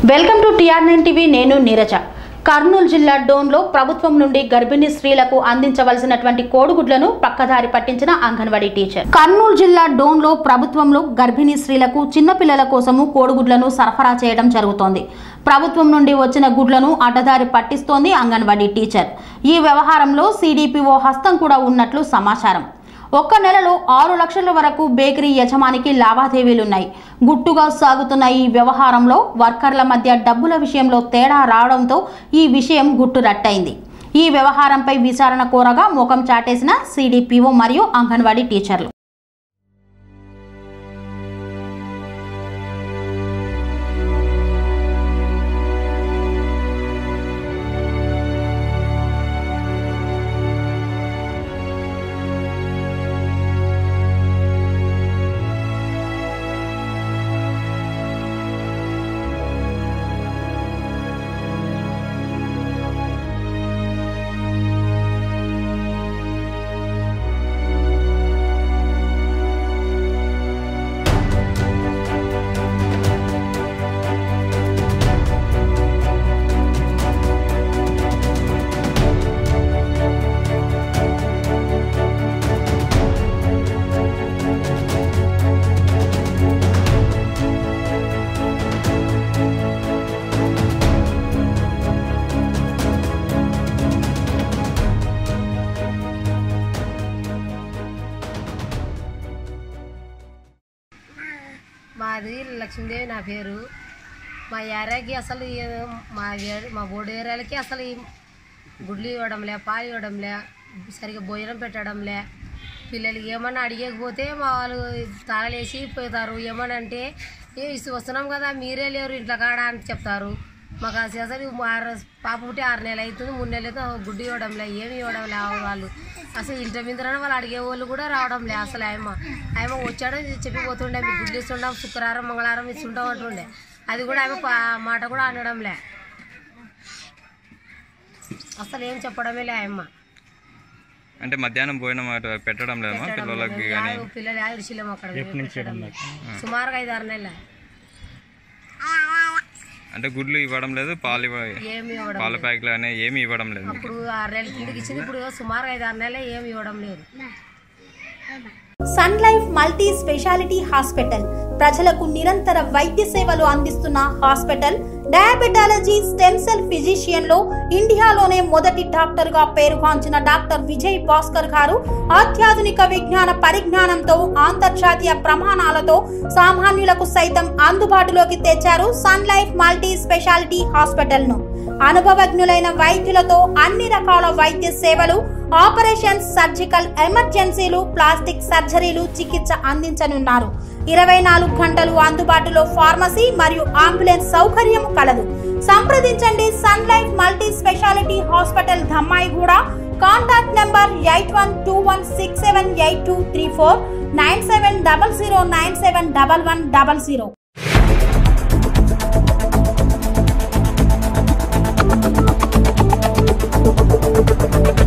Welcome to TR nine TV నేను నీరజ కర్నూలు జిల్లా డోన్లో ప్రభుత్వం నుండి గర్భిణీ స్త్రీలకు అందించవలసినటువంటి కోడిగుడ్లను పక్కదారి పట్టించిన అంగన్వాడీ టీచర్ కర్నూలు జిల్లా డోన్లో ప్రభుత్వంలో గర్భిణీ స్త్రీలకు చిన్నపిల్లల కోసము కోడిగుడ్లను సరఫరా చేయడం జరుగుతోంది ప్రభుత్వం నుండి వచ్చిన గుడ్లను అడ్డదారి పట్టిస్తోంది అంగన్వాడీ టీచర్ ఈ వ్యవహారంలో సిడిపిఓ హస్తం కూడా ఉన్నట్లు సమాచారం ఒక్క నెలలో ఆరు లక్షల వరకు బేకరీ యజమానికి లావాదేవీలున్నాయి గుట్టుగా సాగుతున్న ఈ వ్యవహారంలో వర్కర్ల మధ్య డబ్బుల విషయంలో తేడా రావడంతో ఈ విషయం గుట్టు రట్టయింది ఈ వ్యవహారంపై విచారణ కోరగా ముఖం చాటేసిన సిడిపిఓ మరియు అంగన్వాడీ టీచర్లు మాది లక్ష్మీదేవి నా పేరు మా ఏరియాకి అసలు ఏ- మా ఏ- మా బోర్డు ఏరియాలకి అసలు ఈ గుడ్లు ఇవ్వడంలే పాలు ఇవ్వడంలే సరిగ్గా భోజనం పెట్టడంలే పిల్లలకి ఏమన్నా అడిగకపోతే మా వాళ్ళు తాళలేసి పోతారు ఏమన్నా అంటే ఏ ఇసు వస్తున్నాం కదా మీరే లేరు ఇంట్లో కాడ అని చెప్తారు మాకు అసలు అసలు ఆరు పాప పుట్టి ఆరు నెలలు అవుతుంది మూడు నెలలు అయితే గుడ్డు ఇవ్వడంలే ఏమి ఇవ్వడంలే వాళ్ళు అసలు ఇంటి మీదనే వాళ్ళు అడిగే వాళ్ళు కూడా రావడంలే అసలు ఆయమ్మ ఆయమ్మ వచ్చాడో చెప్పిపోతుండే మీకు గుడ్లు ఇస్తుంటాం శుక్రవారం మంగళవారం ఇస్తుంటాం అంటుండే అది కూడా ఆమె పా- మాట కూడా అనడంలే అసలు ఏం చెప్పడమే లే ఆయమ్మ అంటే మధ్యాహ్నం భోజనం అటు పెట్టడం లేదమ్మా పిల్లలకి కానీ యారు పిల్లలు యారు ఇచ్చిలేము అక్కడ పెట్టడం లేదు. సుమారుగా ఐదు ఆరు నెలలు అంటే గుడ్లు ఇవ్వడం లేదు పాలు ఇవ్వ ఏమి ఇవ్వడం పాల ప్యాకెట్లు కానీ ఏమి ఇవ్వడం లేదు మీకు ఇప్పుడు ఆరు నెలల కిందకి ఇచ్చింది ఇప్పుడు సుమారుగా ఐదు ఆరు నెలలు ఏమి ఇవ్వడం లేదు Sun Life multi speciality hospital ప్రజలకు నిరంతర వైద్య సేవలు అందిస్తున్న hospital diabetology stem cell physician లో ఇండియాలోనే మొదటి డాక్టర్ గా పేరుగాంచిన డాక్టర్ విజయ్ భాస్కర్ గారు అత్యాధునిక విజ్ఞాన పరిజ్ఞానంతో అంతర్జాతీయ ప్రమాణాలతో సామాన్యులకు సైతం అందుబాటులోకి తెచ్చారు Sun Life multi speciality hospital ను అనుభవజ్ఞులైన వైద్యులతో అన్ని రకాల వైద్య సేవలు ఆపరేషన్స్ సర్జికల్ ఎమర్జెన్సీలు ప్లాస్టిక్ సర్జరీలు చికిత్స అందించనున్నారు ఇరవై నాలుగు గంటలు అందుబాటులో ఫార్మసీ మరియు అంబులెన్స్ సౌకర్యం కలదు సంప్రదించండి Sun Life multi speciality hospital Dammaiguda contact number eight one two one six seven eight two three four nine seven double zero nine seven double one double zero Thank you.